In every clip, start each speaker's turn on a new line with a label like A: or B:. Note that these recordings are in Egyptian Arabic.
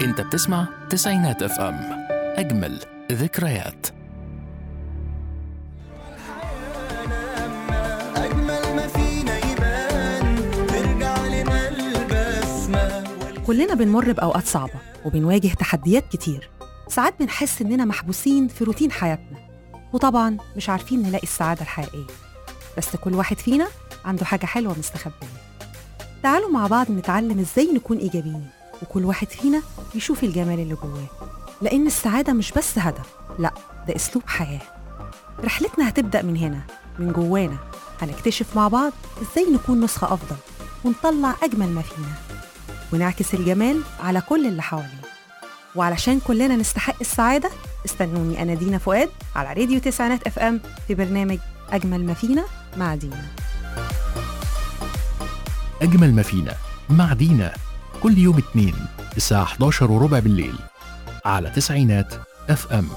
A: انت بتسمع تسعينات اف ام اجمل ذكريات
B: أجمل ما فينا يبان ترجع لنا البسمة
C: كلنا بنمر بأوقات صعبة وبنواجه تحديات كتير ساعات بنحس إننا محبوسين في روتين حياتنا وطبعا مش عارفين نلاقي السعادة الحقيقية بس كل واحد فينا عنده حاجة حلوة مستخبية تعالوا مع بعض نتعلم إزاي نكون إيجابيين وكل واحد فينا يشوف الجمال اللي جواه لأن السعادة مش بس هدف لأ ده أسلوب حياة رحلتنا هتبدأ من هنا من جوانا هنكتشف مع بعض إزاي نكون نسخة أفضل ونطلع أجمل ما فينا ونعكس الجمال على كل اللي حوالينا وعلشان كلنا نستحق السعادة استنوني أنا دينا فؤاد على راديو تسعينات اف ام في برنامج أجمل ما فينا مع دينا
A: أجمل ما فينا مع دينا كل يوم اثنين الساعة 11 وربع بالليل على تسعينات اف ام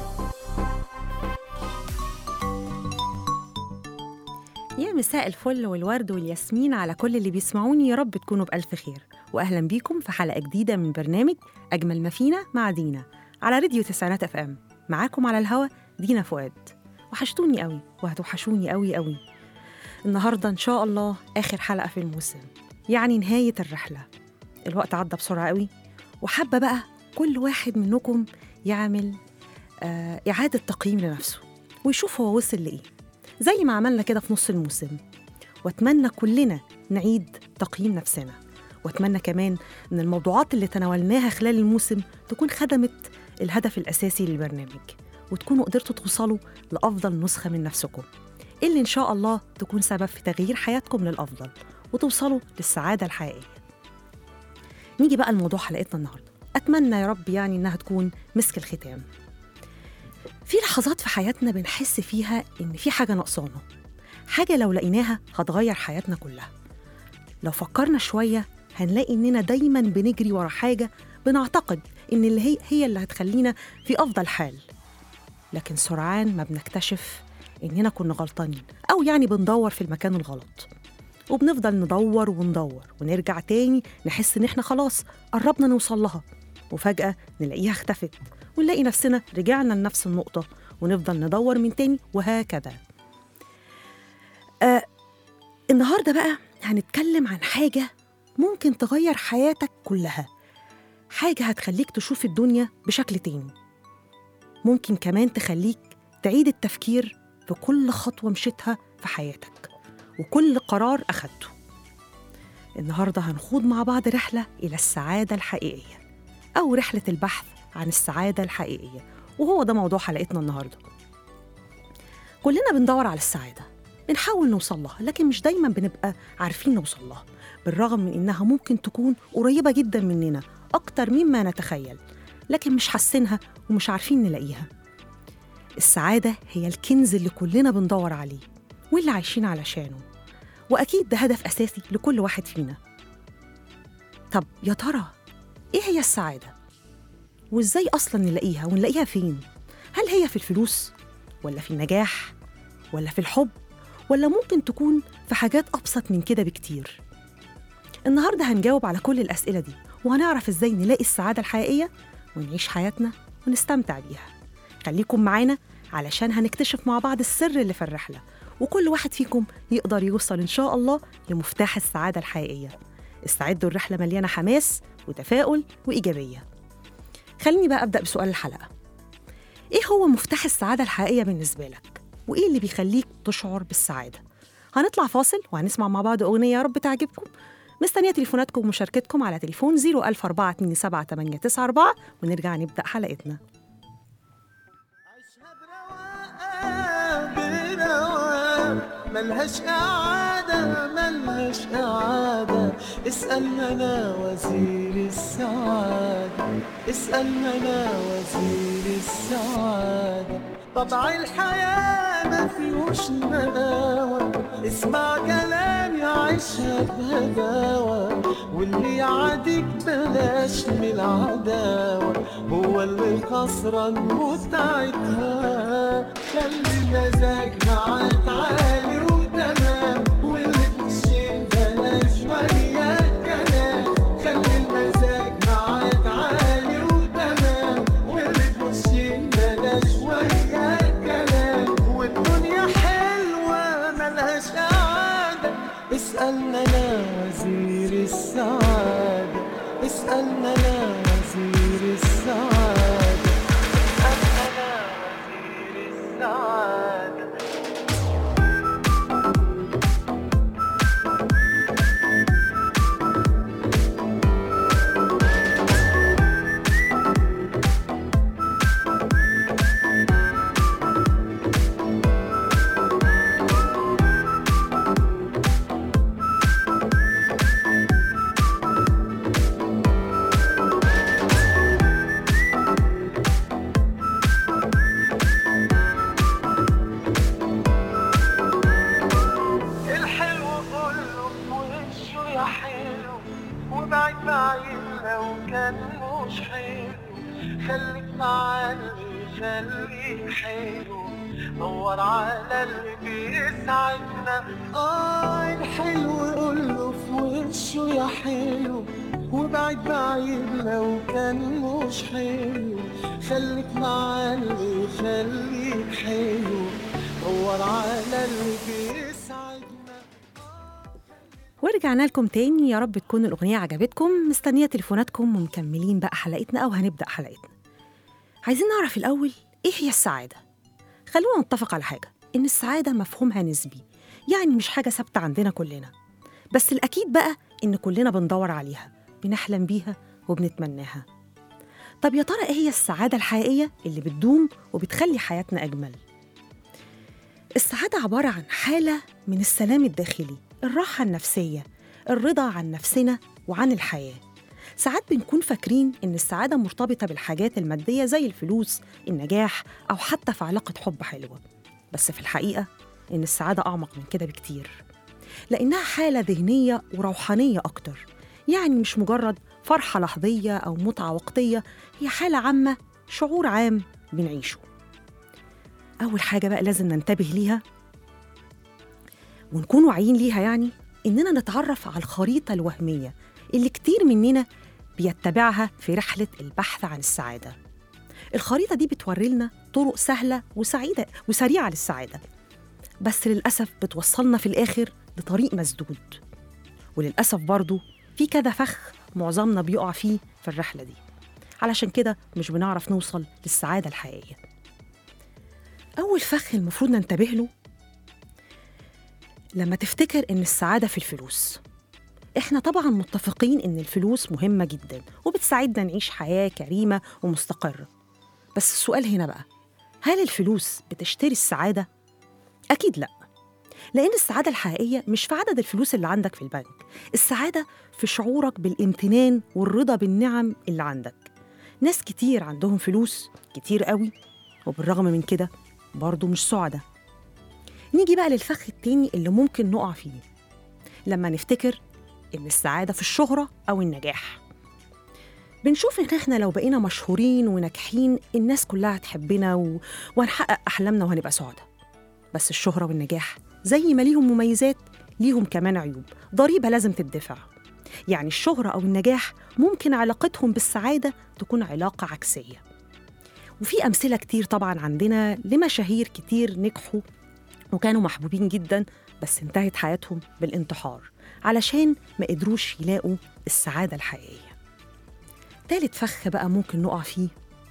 C: يا مساء الفل والورد والياسمين على كل اللي بيسمعوني يا رب تكونوا بألف خير وأهلا بيكم في حلقة جديدة من برنامج أجمل ما فينا مع دينا على راديو تسعينات اف ام معاكم على الهوا دينا فؤاد وحشتوني قوي وهتوحشوني قوي قوي النهاردة إن شاء الله آخر حلقة في الموسم يعني نهاية الرحلة الوقت عدى بسرعة قوي وحابة بقى كل واحد منكم يعمل آه إعادة تقييم لنفسه ويشوف هو وصل لإيه زي ما عملنا كده في نص الموسم واتمنى كلنا نعيد تقييم نفسنا واتمنى كمان ان الموضوعات اللي تناولناها خلال الموسم تكون خدمت الهدف الاساسي للبرنامج وتكونوا قدرتوا توصلوا لافضل نسخه من نفسكم اللي ان شاء الله تكون سبب في تغيير حياتكم للافضل وتوصلوا للسعاده الحقيقيه نيجي بقى لموضوع حلقتنا النهارده اتمنى يا رب يعني انها تكون مسك الختام في لحظات في حياتنا بنحس فيها إن في حاجة ناقصانا حاجة لو لقيناها هتغير حياتنا كلها لو فكرنا شوية هنلاقي إننا دايما بنجري ورا حاجة بنعتقد إن اللي هي هي اللي هتخلينا في أفضل حال لكن سرعان ما بنكتشف إننا كنا غلطانين أو يعني بندور في المكان الغلط وبنفضل ندور وندور ونرجع تاني نحس إن إحنا خلاص قربنا نوصل لها وفجأة نلاقيها اختفت ونلاقي نفسنا رجعنا لنفس النقطة ونفضل ندور من تاني وهكذا آه النهاردة بقى هنتكلم عن حاجة ممكن تغير حياتك كلها حاجة هتخليك تشوف الدنيا بشكل تاني ممكن كمان تخليك تعيد التفكير في كل خطوة مشيتها في حياتك وكل قرار أخدته النهاردة هنخوض مع بعض رحلة إلى السعادة الحقيقية أو رحلة البحث عن السعادة الحقيقية وهو ده موضوع حلقتنا النهاردة كلنا بندور على السعادة بنحاول نوصل لها لكن مش دايما بنبقى عارفين نوصل لها بالرغم من إنها ممكن تكون قريبة جدا مننا أكتر مما نتخيل لكن مش حاسينها ومش عارفين نلاقيها السعادة هي الكنز اللي كلنا بندور عليه واللي عايشين علشانه وأكيد ده هدف أساسي لكل واحد فينا طب يا ترى إيه هي السعادة؟ وإزاي أصلا نلاقيها ونلاقيها فين؟ هل هي في الفلوس؟ ولا في النجاح؟ ولا في الحب؟ ولا ممكن تكون في حاجات أبسط من كده بكتير؟ النهاردة هنجاوب على كل الأسئلة دي وهنعرف إزاي نلاقي السعادة الحقيقية ونعيش حياتنا ونستمتع بيها خليكم معانا علشان هنكتشف مع بعض السر اللي في الرحلة وكل واحد فيكم يقدر يوصل إن شاء الله لمفتاح السعادة الحقيقية استعدوا الرحلة مليانة حماس وتفاؤل وإيجابية خليني بقى أبدأ بسؤال الحلقة إيه هو مفتاح السعادة الحقيقية بالنسبة لك؟ وإيه اللي بيخليك تشعر بالسعادة؟ هنطلع فاصل وهنسمع مع بعض أغنية يا رب تعجبكم مستنية تليفوناتكم ومشاركتكم على تليفون 004278994 ونرجع نبدأ حلقتنا
B: برواق ملهاش إعادة ملهاش إعادة اسألنا أنا وزير السعادة اسألنا أنا وزير السعادة طبع الحياة ما فيهوش نداوة اسمع كلامي عيشها بهداوة واللي يعاديك بلاش من العداوة هو اللي خسران متعتها خلي المزاج معاك عالي وتمام واللي تشيل بلاش شوية كلام خلي المزاج معاك عالي لا وزير السعادة اسألنا لا وزير السعادة اسألنا لا وزير السعادة الحلو كله وشه يا حلو وبعد بعيد لو كان مش حلو خليك مع اللي يخليك حلو دور على اللي بيسعدنا اه الحلو كله في وشه يا حلو وبعد بعيد لو كان مش حلو خليك مع اللي يخليك حلو دور على اللي بيسعدنا
C: ورجعنا لكم تاني يا رب تكون الأغنية عجبتكم مستنية تليفوناتكم ومكملين بقى حلقتنا أو هنبدأ حلقتنا عايزين نعرف الأول إيه هي السعادة خلونا نتفق على حاجة إن السعادة مفهومها نسبي يعني مش حاجة ثابتة عندنا كلنا بس الأكيد بقى إن كلنا بندور عليها بنحلم بيها وبنتمناها طب يا ترى إيه هي السعادة الحقيقية اللي بتدوم وبتخلي حياتنا أجمل السعادة عبارة عن حالة من السلام الداخلي الراحة النفسية الرضا عن نفسنا وعن الحياة ساعات بنكون فاكرين إن السعادة مرتبطة بالحاجات المادية زي الفلوس النجاح أو حتى في علاقة حب حلوة بس في الحقيقة إن السعادة أعمق من كده بكتير لأنها حالة ذهنية وروحانية أكتر يعني مش مجرد فرحة لحظية أو متعة وقتية هي حالة عامة شعور عام بنعيشه أول حاجة بقى لازم ننتبه ليها ونكون واعيين ليها يعني إننا نتعرف على الخريطة الوهمية اللي كتير مننا بيتبعها في رحلة البحث عن السعادة الخريطة دي بتوري لنا طرق سهلة وسعيدة وسريعة للسعادة بس للأسف بتوصلنا في الآخر لطريق مسدود وللأسف برضو في كذا فخ معظمنا بيقع فيه في الرحلة دي علشان كده مش بنعرف نوصل للسعادة الحقيقية أول فخ المفروض ننتبه له لما تفتكر إن السعادة في الفلوس إحنا طبعا متفقين إن الفلوس مهمة جدا وبتساعدنا نعيش حياة كريمة ومستقرة بس السؤال هنا بقى هل الفلوس بتشتري السعادة؟ أكيد لأ لأن السعادة الحقيقية مش في عدد الفلوس اللي عندك في البنك السعادة في شعورك بالامتنان والرضا بالنعم اللي عندك ناس كتير عندهم فلوس كتير قوي وبالرغم من كده برضه مش سعداء نيجي بقى للفخ التاني اللي ممكن نقع فيه لما نفتكر إن السعادة في الشهرة أو النجاح بنشوف إن إحنا لو بقينا مشهورين وناجحين الناس كلها هتحبنا و... وهنحقق أحلامنا وهنبقى سعداء بس الشهرة والنجاح زي ما ليهم مميزات ليهم كمان عيوب ضريبة لازم تدفع يعني الشهرة أو النجاح ممكن علاقتهم بالسعادة تكون علاقة عكسية وفي أمثلة كتير طبعا عندنا لمشاهير كتير نجحوا وكانوا محبوبين جدا بس انتهت حياتهم بالانتحار علشان ما قدروش يلاقوا السعادة الحقيقية تالت فخ بقى ممكن نقع فيه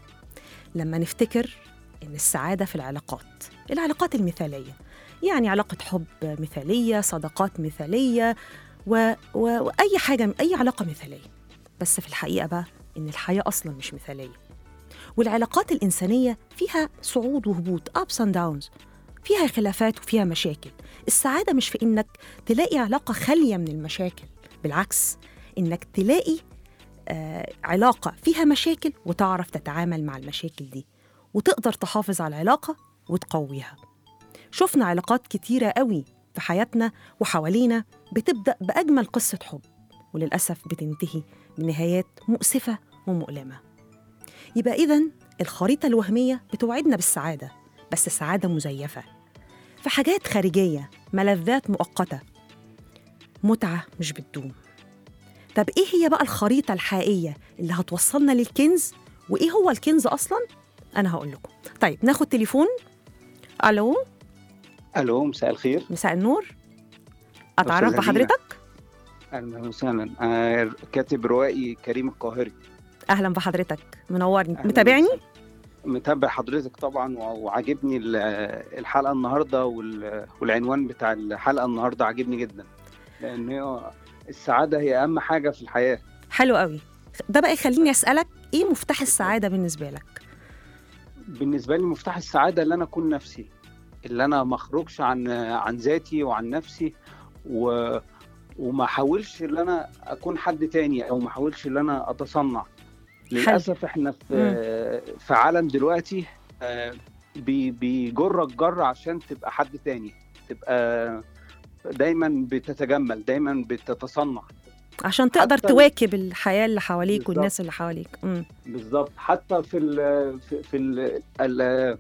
C: لما نفتكر إن السعادة في العلاقات العلاقات المثالية يعني علاقة حب مثالية صداقات مثالية و... و... وأي حاجة أي علاقة مثالية بس في الحقيقة بقى إن الحياة أصلا مش مثالية والعلاقات الإنسانية فيها صعود وهبوط ups and downs فيها خلافات وفيها مشاكل السعادة مش في إنك تلاقي علاقة خالية من المشاكل بالعكس إنك تلاقي آه علاقة فيها مشاكل وتعرف تتعامل مع المشاكل دي وتقدر تحافظ على العلاقة وتقويها شفنا علاقات كتيرة قوي في حياتنا وحوالينا بتبدأ بأجمل قصة حب وللأسف بتنتهي بنهايات مؤسفة ومؤلمة يبقى إذن الخريطة الوهمية بتوعدنا بالسعادة بس سعادة مزيفة في حاجات خارجية ملذات مؤقتة متعة مش بتدوم طب إيه هي بقى الخريطة الحقيقية اللي هتوصلنا للكنز وإيه هو الكنز أصلاً؟ أنا هقول لكم طيب ناخد تليفون ألو
D: الو مساء الخير
C: مساء النور أتعرف
D: أستاذة دينا.
C: بحضرتك؟
D: اهلا وسهلا آه، كاتب روائي كريم القاهري
C: اهلا بحضرتك منورني
D: أهلاً
C: متابعني
D: وسهلاً. متابع حضرتك طبعا و- وعاجبني ال- الحلقه النهارده وال- والعنوان بتاع الحلقه النهارده عاجبني جدا لان هي السعاده هي اهم حاجه في الحياه
C: حلو قوي ده بقى يخليني اسالك ايه مفتاح السعاده بالنسبه لك
D: بالنسبه لي مفتاح السعاده اللي انا اكون نفسي اللي انا ما اخرجش عن عن ذاتي وعن نفسي و وما احاولش ان انا اكون حد تاني او ما احاولش ان انا اتصنع للاسف احنا في في عالم دلوقتي آه، بي- بيجرك جر عشان تبقى حد تاني تبقى دايما بتتجمل دايما بتتصنع
C: عشان تقدر
D: حتى-
C: تواكب الحياه اللي حواليك
D: بالظبط.
C: والناس اللي حواليك امم
D: بالظبط حتى في ال في, في ال ال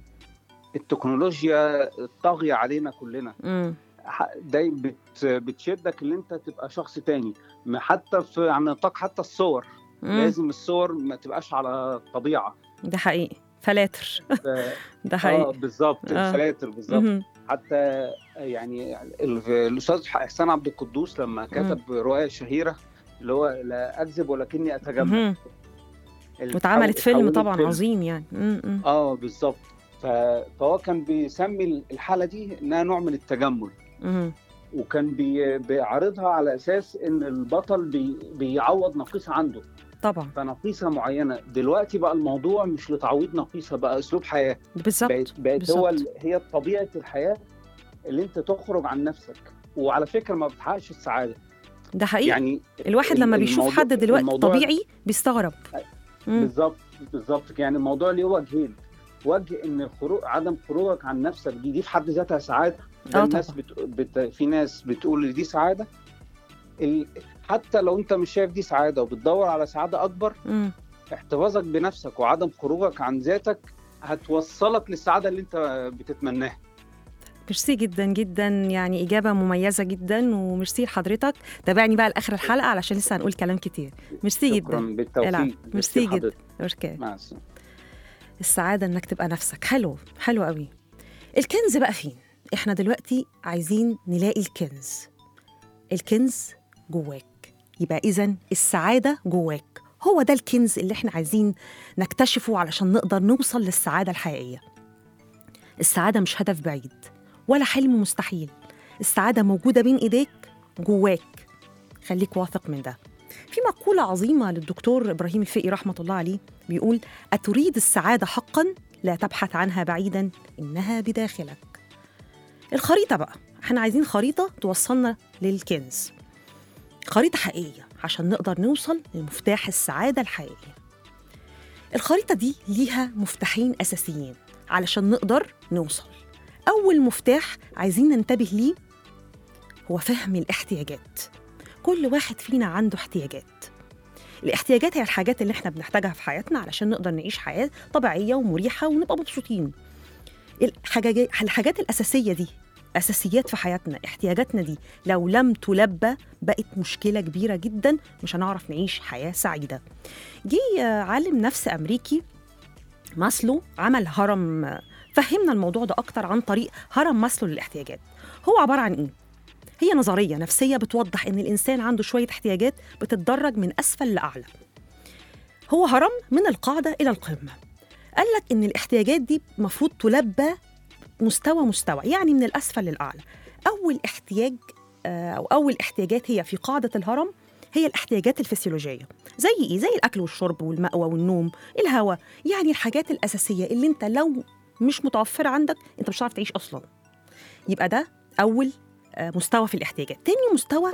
D: التكنولوجيا الطاغية علينا كلنا
C: امم
D: ح- داي بت بتشدك ان انت تبقى شخص تاني ما حتى في عن نطاق حتى الصور لازم الصور ما تبقاش على الطبيعة
C: ده حقيقي فلاتر
D: ف-
C: ده
D: اه
C: حقيقي
D: بالظبط
C: آه.
D: الفلاتر بالظبط
C: مهم.
D: حتى يعني ال- الاستاذ احسان عبد القدوس لما كتب روايه شهيره اللي هو لا اكذب ولكني اتجمل
C: مهم.
D: ال-
C: واتعملت فيلم
D: اتحولت
C: طبعا
D: فيلم.
C: عظيم يعني امم
D: اه بالظبط ف- فهو كان بيسمي الحاله دي انها نوع من التجمل
C: امم
D: وكان بي بيعرضها على اساس ان البطل بي بيعوض نقيصه عنده
C: طبعا
D: فنقيصه معينه دلوقتي بقى الموضوع مش لتعويض نقيصه بقى اسلوب حياه
C: بالظبط
D: بقت بقت هو
C: بالظبط.
D: ال- هي طبيعه الحياه اللي انت تخرج عن نفسك وعلى فكره ما بتحققش السعاده
C: ده حقيقي
D: يعني
C: الواحد لما
D: ال-
C: بيشوف
D: الموضوع-
C: حد دلوقتي
D: الموضوع-
C: طبيعي بيستغرب مم.
D: بالظبط بالظبط يعني الموضوع ليه وجهين وجه ان الخروج عدم خروجك عن نفسك دي دي في حد ذاتها سعاده ده
C: اه
D: الناس
C: طبعا
D: بت... بت... في ناس بتقول إن دي سعاده ال... حتى لو انت مش شايف دي سعاده وبتدور على سعاده اكبر
C: مم.
D: احتفاظك بنفسك وعدم خروجك عن ذاتك هتوصلك للسعاده اللي انت بتتمناها
C: ميرسي جدا جدا يعني إجابة مميزة جدا وميرسي لحضرتك تابعني بقى لآخر الحلقة علشان لسه هنقول كلام كتير ميرسي
D: شكرا
C: جدا
D: بالتوفيق
C: العب.
D: ميرسي
C: ميرسي جدا
D: لحضرتك.
C: أوكي
D: مع السلامه
C: السعادة إنك تبقى نفسك حلو حلو قوي الكنز بقى فين؟ إحنا دلوقتي عايزين نلاقي الكنز الكنز جواك يبقى إذا السعادة جواك هو ده الكنز اللي إحنا عايزين نكتشفه علشان نقدر نوصل للسعادة الحقيقية السعادة مش هدف بعيد ولا حلم مستحيل السعادة موجودة بين إيديك جواك خليك واثق من ده في مقولة عظيمة للدكتور إبراهيم الفقي رحمة الله عليه بيقول أتريد السعادة حقا لا تبحث عنها بعيدا إنها بداخلك الخريطة بقى احنا عايزين خريطة توصلنا للكنز خريطة حقيقية عشان نقدر نوصل لمفتاح السعادة الحقيقية الخريطة دي ليها مفتاحين أساسيين علشان نقدر نوصل أول مفتاح عايزين ننتبه ليه هو فهم الاحتياجات كل واحد فينا عنده احتياجات الاحتياجات هي الحاجات اللي احنا بنحتاجها في حياتنا علشان نقدر نعيش حياة طبيعية ومريحة ونبقى مبسوطين الحاجات, الحاجات الأساسية دي أساسيات في حياتنا احتياجاتنا دي لو لم تلبى بقت مشكلة كبيرة جدا مش هنعرف نعيش حياة سعيدة جه آه، عالم نفس أمريكي ماسلو عمل هرم آه، فهمنا الموضوع ده أكتر عن طريق هرم ماسلو للاحتياجات هو عبارة عن إيه؟ هي نظرية نفسية بتوضح إن الإنسان عنده شوية احتياجات بتتدرج من أسفل لأعلى هو هرم من القاعدة إلى القمة قال لك إن الاحتياجات دي المفروض تلبى مستوى مستوى يعني من الأسفل للأعلى أول احتياج آه، أو أول احتياجات هي في قاعدة الهرم هي الاحتياجات الفسيولوجية زي إيه؟ زي الأكل والشرب والمأوى والنوم الهواء يعني الحاجات الأساسية اللي أنت لو مش متوفرة عندك أنت مش هتعرف تعيش أصلا يبقى ده أول آه، مستوى في الاحتياجات تاني مستوى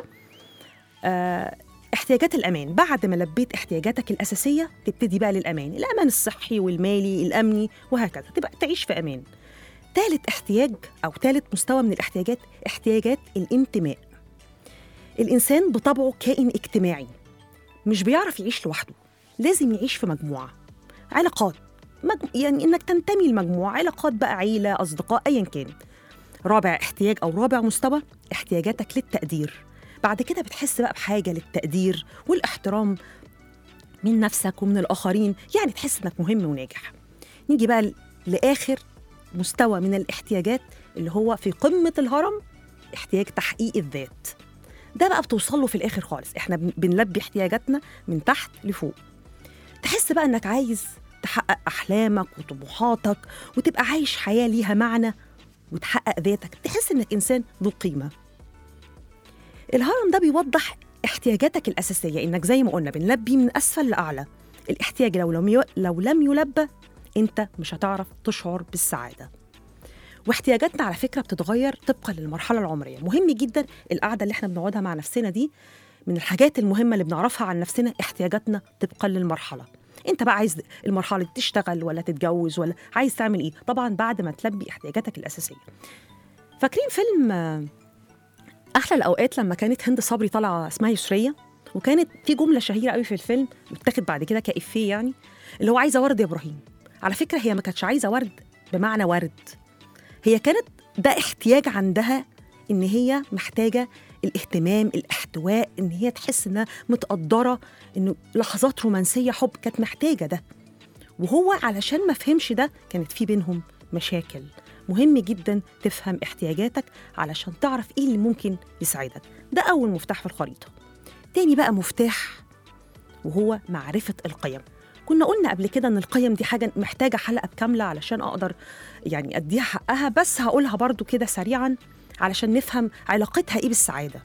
C: آه، احتياجات الأمان بعد ما لبيت احتياجاتك الأساسية تبتدي بقى للأمان الأمان الصحي والمالي الأمني وهكذا تبقى تعيش في أمان ثالث احتياج أو ثالث مستوى من الاحتياجات احتياجات الانتماء الإنسان بطبعه كائن اجتماعي مش بيعرف يعيش لوحده لازم يعيش في مجموعة علاقات مج... يعني إنك تنتمي لمجموعة علاقات بقى عيلة أصدقاء أيا كان رابع احتياج أو رابع مستوى احتياجاتك للتقدير بعد كده بتحس بقى بحاجة للتقدير والاحترام من نفسك ومن الآخرين يعني تحس إنك مهم وناجح نيجي بقى ل- لآخر مستوى من الاحتياجات اللي هو في قمة الهرم احتياج تحقيق الذات ده بقى بتوصل له في الاخر خالص احنا بن- بنلبي احتياجاتنا من تحت لفوق تحس بقى انك عايز تحقق احلامك وطموحاتك وتبقى عايش حياه ليها معنى وتحقق ذاتك تحس انك انسان ذو قيمه الهرم ده بيوضح احتياجاتك الاساسيه انك زي ما قلنا بنلبي من اسفل لاعلى الاحتياج لو لم ي- لو لم يلبى انت مش هتعرف تشعر بالسعاده واحتياجاتنا على فكره بتتغير طبقا للمرحله العمريه مهم جدا القعده اللي احنا بنقعدها مع نفسنا دي من الحاجات المهمه اللي بنعرفها عن نفسنا احتياجاتنا طبقا للمرحله انت بقى عايز المرحله دي تشتغل ولا تتجوز ولا عايز تعمل ايه طبعا بعد ما تلبي احتياجاتك الاساسيه فاكرين فيلم آه، احلى الاوقات لما كانت هند صبري طالعه اسمها يسريه وكانت في جمله شهيره قوي في الفيلم اتاخد بعد كده كافيه يعني اللي هو عايزه ورد يا ابراهيم على فكره هي ما كانتش عايزه ورد بمعنى ورد هي كانت ده احتياج عندها ان هي محتاجه الاهتمام الاحتواء ان هي تحس انها متقدره انه لحظات رومانسيه حب كانت محتاجه ده وهو علشان ما فهمش ده كانت في بينهم مشاكل مهم جدا تفهم احتياجاتك علشان تعرف ايه اللي ممكن يساعدك ده اول مفتاح في الخريطه تاني بقى مفتاح وهو معرفه القيم كنا قلنا قبل كده ان القيم دي حاجه محتاجه حلقه كامله علشان اقدر يعني اديها حقها بس هقولها برضو كده سريعا علشان نفهم علاقتها ايه بالسعاده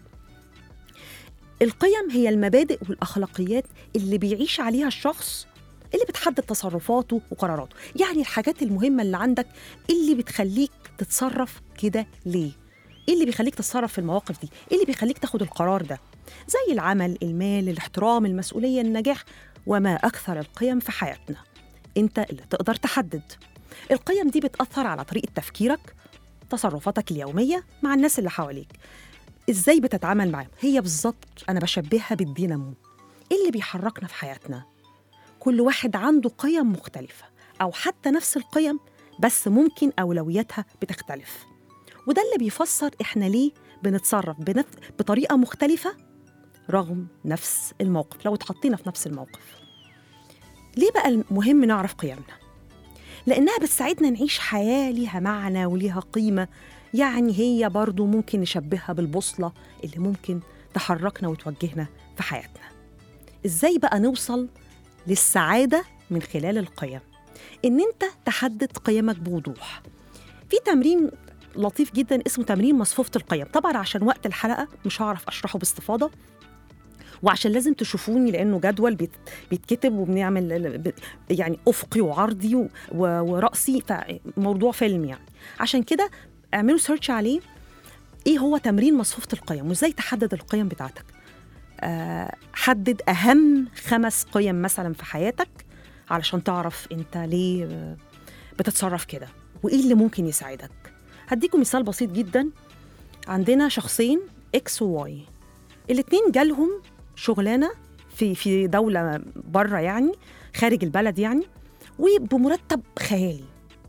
C: القيم هي المبادئ والاخلاقيات اللي بيعيش عليها الشخص اللي بتحدد تصرفاته وقراراته يعني الحاجات المهمه اللي عندك اللي بتخليك تتصرف كده ليه ايه اللي بيخليك تتصرف في المواقف دي ايه اللي بيخليك تاخد القرار ده زي العمل المال الاحترام المسؤوليه النجاح وما اكثر القيم في حياتنا انت اللي تقدر تحدد القيم دي بتاثر على طريقه تفكيرك تصرفاتك اليوميه مع الناس اللي حواليك ازاي بتتعامل معاهم هي بالظبط انا بشبهها بالدينامو ايه اللي بيحركنا في حياتنا كل واحد عنده قيم مختلفه او حتى نفس القيم بس ممكن اولوياتها بتختلف وده اللي بيفسر احنا ليه بنتصرف بنف... بطريقه مختلفه رغم نفس الموقف لو اتحطينا في نفس الموقف ليه بقى مهم نعرف قيمنا لانها بتساعدنا نعيش حياه ليها معنى وليها قيمه يعني هي برضو ممكن نشبهها بالبوصله اللي ممكن تحركنا وتوجهنا في حياتنا ازاي بقى نوصل للسعاده من خلال القيم ان انت تحدد قيمك بوضوح في تمرين لطيف جدا اسمه تمرين مصفوفه القيم طبعا عشان وقت الحلقه مش هعرف اشرحه باستفاضه وعشان لازم تشوفوني لانه جدول بيت- بيتكتب وبنعمل ب- يعني افقي وعرضي و- و- وراسي فموضوع فيلم يعني عشان كده اعملوا سيرش عليه ايه هو تمرين مصفوفه القيم وازاي تحدد القيم بتاعتك آه، حدد اهم خمس قيم مثلا في حياتك علشان تعرف انت ليه آه، بتتصرف كده وايه اللي ممكن يساعدك هديكم مثال بسيط جدا عندنا شخصين اكس وواي الاتنين جالهم شغلانه في في دوله بره يعني خارج البلد يعني وبمرتب خيالي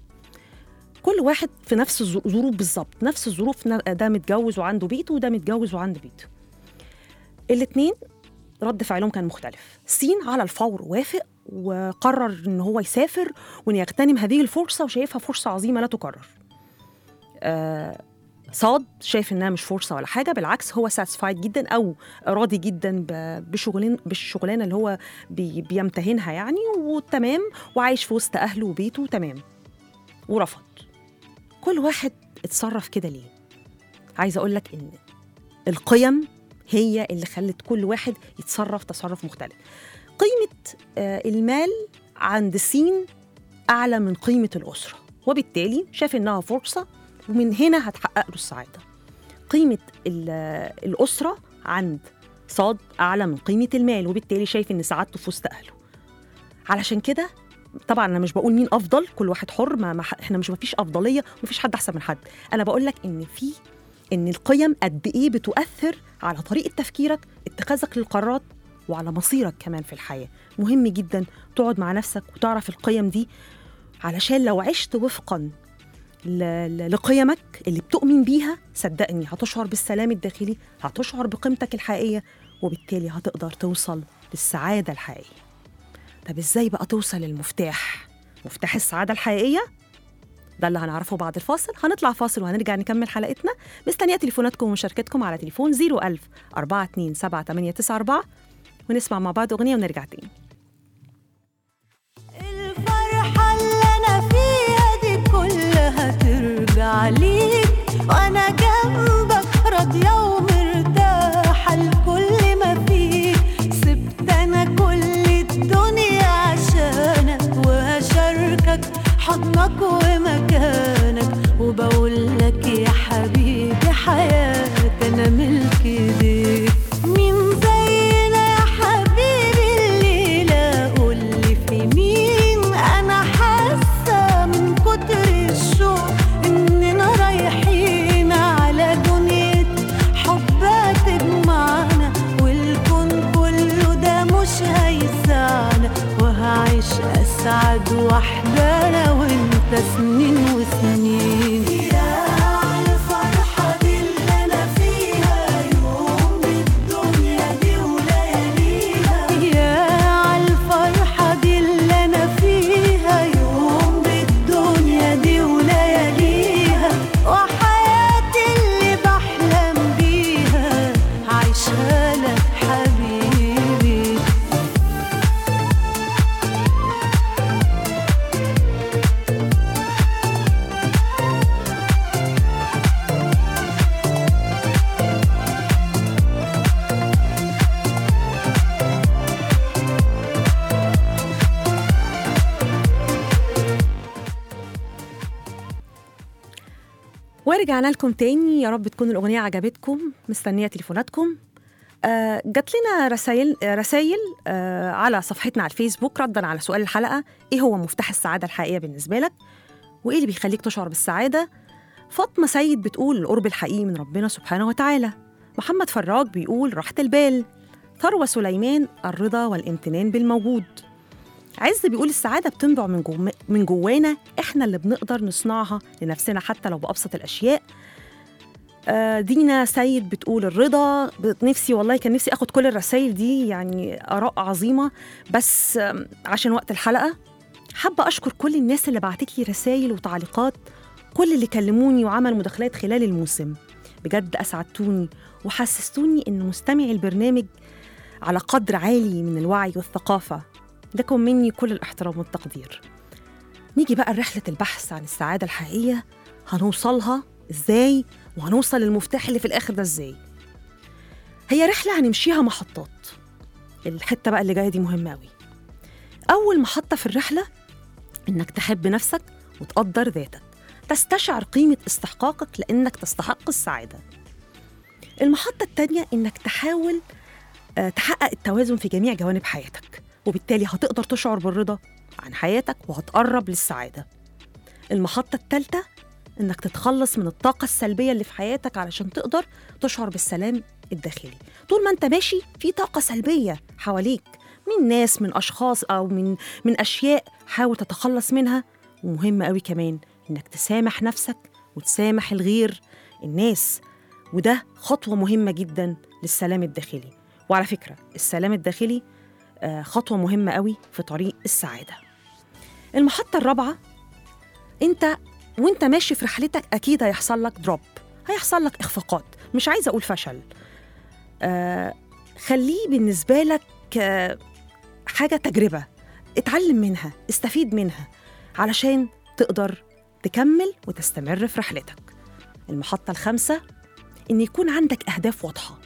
C: كل واحد في نفس الظ- الظروف بالظبط نفس الظروف ن- ده متجوز وعنده بيته وده متجوز وعنده بيته الاتنين رد فعلهم كان مختلف سين على الفور وافق وقرر ان هو يسافر وان يغتنم هذه الفرصه وشايفها فرصه عظيمه لا تكرر آه صاد شايف انها مش فرصه ولا حاجه بالعكس هو ساتسفايد جدا او راضي جدا ب- بشغلين بالشغلانه اللي هو بي بيمتهنها يعني وتمام وعايش في وسط اهله وبيته تمام ورفض كل واحد اتصرف كده ليه عايزه اقول لك ان القيم هي اللي خلت كل واحد يتصرف تصرف مختلف قيمه آه، المال عند سين اعلى من قيمه الاسره وبالتالي شاف انها فرصه ومن هنا هتحقق له السعاده قيمه ال- الاسره عند صاد اعلى من قيمه المال وبالتالي شايف ان سعادته في وسط اهله علشان كده طبعا انا مش بقول مين افضل كل واحد حر ما ما ح- احنا مش مفيش افضليه مفيش حد احسن من حد انا بقول لك ان في ان القيم قد ايه بتؤثر على طريقه تفكيرك اتخاذك للقرارات وعلى مصيرك كمان في الحياه مهم جدا تقعد مع نفسك وتعرف القيم دي علشان لو عشت وفقا ل- ل- لقيمك اللي بتؤمن بيها صدقني هتشعر بالسلام الداخلي هتشعر بقيمتك الحقيقيه وبالتالي هتقدر توصل للسعاده الحقيقيه طب ازاي بقى توصل للمفتاح مفتاح السعاده الحقيقيه ده اللي هنعرفه بعد الفاصل هنطلع فاصل وهنرجع نكمل حلقتنا مستنيه تليفوناتكم ومشاركتكم على تليفون 01000 427 ونسمع مع بعض اغنيه ونرجع تاني
E: الفرحة اللي أنا فيها دي كلها ترجع ليك وأنا جنبك راضية ومرتاحة لكل ما فيك سبت أنا كل الدنيا عشانك وهشاركك حضنك ومكانك وبقول لك يا حبيبي حياتي أنا ملك ايديك مين زينا يا حبيبي الليلة قولي في مين أنا حاسة من كتر الشوق إننا رايحين على دنيا حب تجمعنا والكون كله ده مش هيسعنا وهعيش أسعد وحدة أنا وأنت سنين وسنين يا الفرحة دي اللي أنا فيها يوم الدنيا دي ولياليها يا الفرحة دي اللي أنا فيها يوم الدنيا دي ولياليها وحياتي اللي بحلم بيها عايشها لك حبيبي
C: ورجعنا لكم تاني يا رب تكون الأغنية عجبتكم مستنية تليفوناتكم آه جات لنا رسائل رسائل آه على صفحتنا على الفيسبوك ردا على سؤال الحلقة إيه هو مفتاح السعادة الحقيقية بالنسبة لك وإيه اللي بيخليك تشعر بالسعادة فاطمة سيد بتقول القرب الحقيقي من ربنا سبحانه وتعالى محمد فراج بيقول راحة البال ثروة سليمان الرضا والامتنان بالموجود عز بيقول السعادة بتنبع من جو من جوانا احنا اللي بنقدر نصنعها لنفسنا حتى لو بأبسط الأشياء آه، دينا سيد بتقول الرضا ب- نفسي والله كان نفسي اخد كل الرسائل دي يعني اراء عظيمه بس آم، عشان وقت الحلقه حابه اشكر كل الناس اللي بعتت لي رسائل وتعليقات كل اللي كلموني وعملوا مداخلات خلال الموسم بجد اسعدتوني وحسستوني ان مستمعي البرنامج على قدر عالي من الوعي والثقافه لكم مني كل الاحترام والتقدير نيجي بقى لرحله البحث عن السعاده الحقيقيه هنوصلها ازاي وهنوصل للمفتاح اللي في الاخر ده ازاي هي رحله هنمشيها محطات الحته بقى اللي جايه دي مهمه قوي اول محطه في الرحله انك تحب نفسك وتقدر ذاتك تستشعر قيمه استحقاقك لانك تستحق السعاده المحطه الثانيه انك تحاول آه، تحقق التوازن في جميع جوانب حياتك وبالتالي هتقدر تشعر بالرضا عن حياتك وهتقرب للسعاده المحطه الثالثه انك تتخلص من الطاقه السلبيه اللي في حياتك علشان تقدر تشعر بالسلام الداخلي طول ما انت ماشي في طاقه سلبيه حواليك من ناس من اشخاص او من من اشياء حاول تتخلص منها ومهم قوي كمان انك تسامح نفسك وتسامح الغير الناس وده خطوه مهمه جدا للسلام الداخلي وعلى فكره السلام الداخلي آه، خطوه مهمه قوي في طريق السعاده المحطه الرابعه انت وانت ماشي في رحلتك اكيد هيحصل لك دروب هيحصل لك اخفاقات مش عايزه اقول فشل آه خليه بالنسبه لك آه حاجه تجربه اتعلم منها استفيد منها علشان تقدر تكمل وتستمر في رحلتك المحطه الخامسه ان يكون عندك اهداف واضحه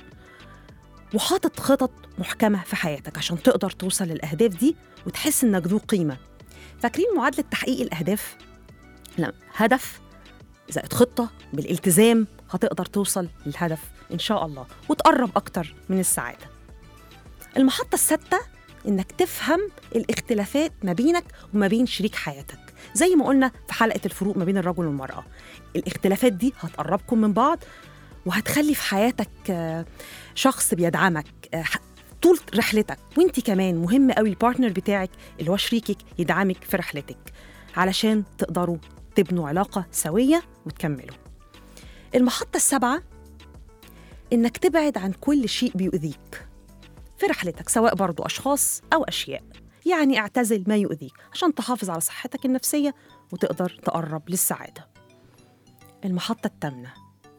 C: وحاطط خطط محكمه في حياتك عشان تقدر توصل للاهداف دي وتحس انك ذو قيمه فاكرين معادله تحقيق الاهداف لا هدف زائد خطة بالالتزام هتقدر توصل للهدف إن شاء الله وتقرب أكتر من السعادة المحطة السادسة إنك تفهم الاختلافات ما بينك وما بين شريك حياتك زي ما قلنا في حلقة الفروق ما بين الرجل والمرأة الاختلافات دي هتقربكم من بعض وهتخلي في حياتك آه، شخص بيدعمك آه، ح- طول رحلتك وانت كمان مهم قوي البارتنر بتاعك اللي هو شريكك يدعمك في رحلتك علشان تقدروا تبنوا علاقة سوية وتكملوا المحطة السابعة إنك تبعد عن كل شيء بيؤذيك في رحلتك سواء برضو أشخاص أو أشياء يعني اعتزل ما يؤذيك عشان تحافظ على صحتك النفسية وتقدر تقرب للسعادة المحطة الثامنة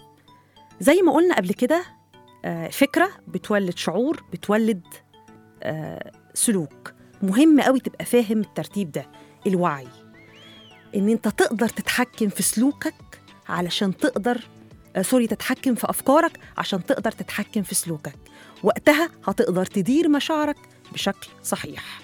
C: زي ما قلنا قبل كده آه، فكرة بتولد شعور بتولد آه، سلوك مهم قوي تبقى فاهم الترتيب ده الوعي ان انت تقدر تتحكم في سلوكك علشان تقدر آه، سوري تتحكم في افكارك عشان تقدر تتحكم في سلوكك وقتها هتقدر تدير مشاعرك بشكل صحيح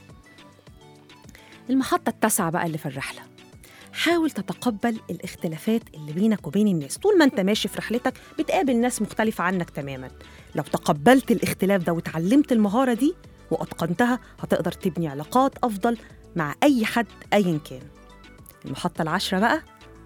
C: المحطة التاسعة بقى اللي في الرحلة حاول تتقبل الاختلافات اللي بينك وبين الناس طول ما انت ماشي في رحلتك بتقابل ناس مختلفة عنك تماما لو تقبلت الاختلاف ده وتعلمت المهارة دي وأتقنتها هتقدر تبني علاقات أفضل مع أي حد أيا كان المحطة العاشرة بقى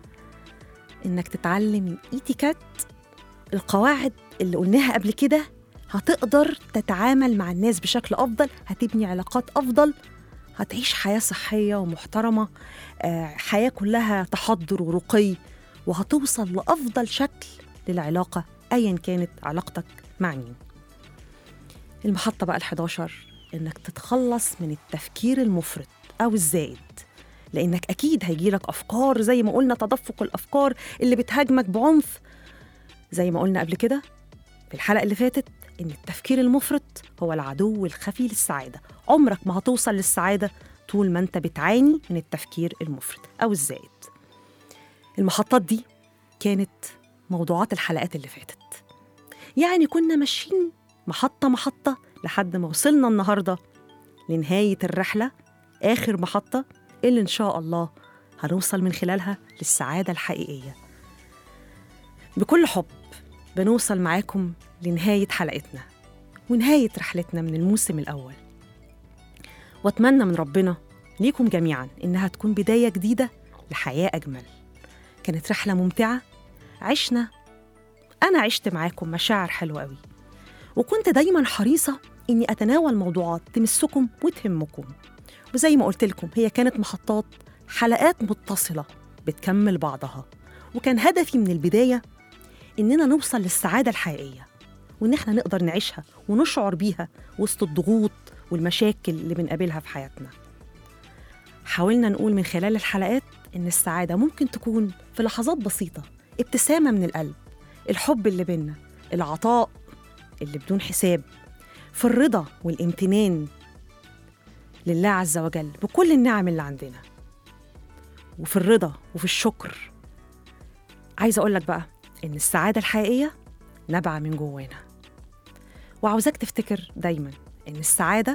C: إنك تتعلم الإيتيكات القواعد اللي قلناها قبل كده هتقدر تتعامل مع الناس بشكل أفضل هتبني علاقات أفضل هتعيش حياة صحية ومحترمة آه، حياة كلها تحضر ورقي وهتوصل لأفضل شكل للعلاقة أيا كانت علاقتك مع مين المحطة بقى ال11 إنك تتخلص من التفكير المفرط أو الزائد لأنك أكيد هيجيلك أفكار زي ما قلنا تدفق الأفكار اللي بتهاجمك بعنف زي ما قلنا قبل كده في الحلقة اللي فاتت إن التفكير المفرط هو العدو الخفي للسعادة عمرك ما هتوصل للسعادة طول ما أنت بتعاني من التفكير المفرط أو الزائد المحطات دي كانت موضوعات الحلقات اللي فاتت يعني كنا ماشيين محطة محطة لحد ما وصلنا النهاردة لنهاية الرحلة آخر محطة اللي إن شاء الله هنوصل من خلالها للسعادة الحقيقية بكل حب بنوصل معاكم لنهاية حلقتنا ونهاية رحلتنا من الموسم الأول وأتمنى من ربنا ليكم جميعا إنها تكون بداية جديدة لحياة أجمل كانت رحلة ممتعة عشنا أنا عشت معاكم مشاعر حلوة قوي وكنت دايما حريصة إني أتناول موضوعات تمسكم وتهمكم وزي ما قلت لكم هي كانت محطات حلقات متصلة بتكمل بعضها وكان هدفي من البداية إننا نوصل للسعادة الحقيقية وإن إحنا نقدر نعيشها ونشعر بيها وسط الضغوط والمشاكل اللي بنقابلها في حياتنا حاولنا نقول من خلال الحلقات إن السعادة ممكن تكون في لحظات بسيطة ابتسامة من القلب الحب اللي بينا العطاء اللي بدون حساب في الرضا والامتنان لله عز وجل بكل النعم اللي عندنا وفي الرضا وفي الشكر عايزة أقول لك بقى إن السعادة الحقيقية نابعة من جوانا وعاوزاك تفتكر دايما إن السعادة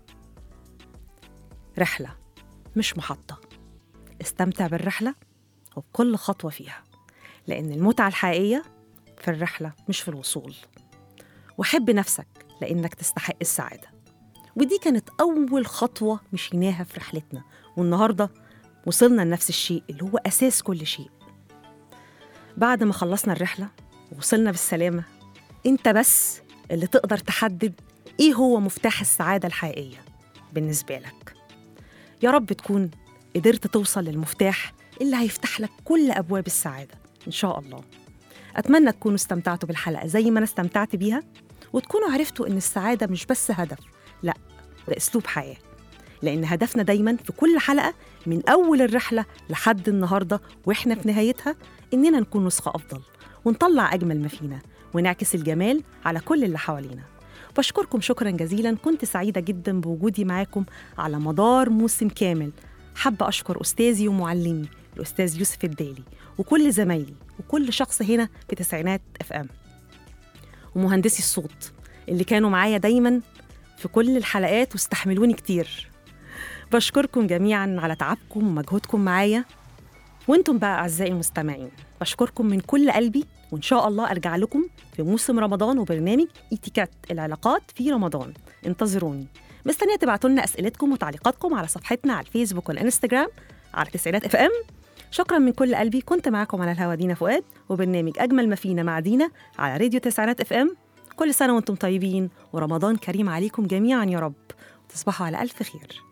C: رحلة مش محطة استمتع بالرحلة وبكل خطوة فيها لأن المتعة الحقيقية في الرحلة مش في الوصول وحب نفسك لأنك تستحق السعادة ودي كانت أول خطوة مشيناها في رحلتنا والنهاردة وصلنا لنفس الشيء اللي هو أساس كل شيء بعد ما خلصنا الرحلة ووصلنا بالسلامة أنت بس اللي تقدر تحدد إيه هو مفتاح السعادة الحقيقية بالنسبة لك يا رب تكون قدرت توصل للمفتاح اللي هيفتح لك كل أبواب السعادة إن شاء الله أتمنى تكونوا استمتعتوا بالحلقة زي ما أنا استمتعت بيها وتكونوا عرفتوا إن السعادة مش بس هدف لا ده أسلوب حياة لأن هدفنا دايما في كل حلقة من أول الرحلة لحد النهاردة وإحنا في نهايتها إننا نكون نسخة أفضل ونطلع أجمل ما فينا ونعكس الجمال على كل اللي حوالينا بشكركم شكرا جزيلا كنت سعيدة جدا بوجودي معاكم على مدار موسم كامل حابة أشكر أستاذي ومعلمي الأستاذ يوسف الدالي وكل زمايلي وكل شخص هنا في تسعينات اف ام ومهندسي الصوت اللي كانوا معايا دايما في كل الحلقات واستحملوني كتير بشكركم جميعا على تعبكم ومجهودكم معايا وانتم بقى اعزائي المستمعين بشكركم من كل قلبي وان شاء الله ارجع لكم في موسم رمضان وبرنامج اتيكات العلاقات في رمضان انتظروني مستنيه تبعتوا لنا اسئلتكم وتعليقاتكم على صفحتنا على الفيسبوك والانستجرام على تسعينات اف ام شكرا من كل قلبي كنت معاكم على الهوا دينا فؤاد وبرنامج اجمل ما فينا مع دينا على راديو تسعينات اف ام كل سنه وانتم طيبين ورمضان كريم عليكم جميعا يا رب تصبحوا على الف خير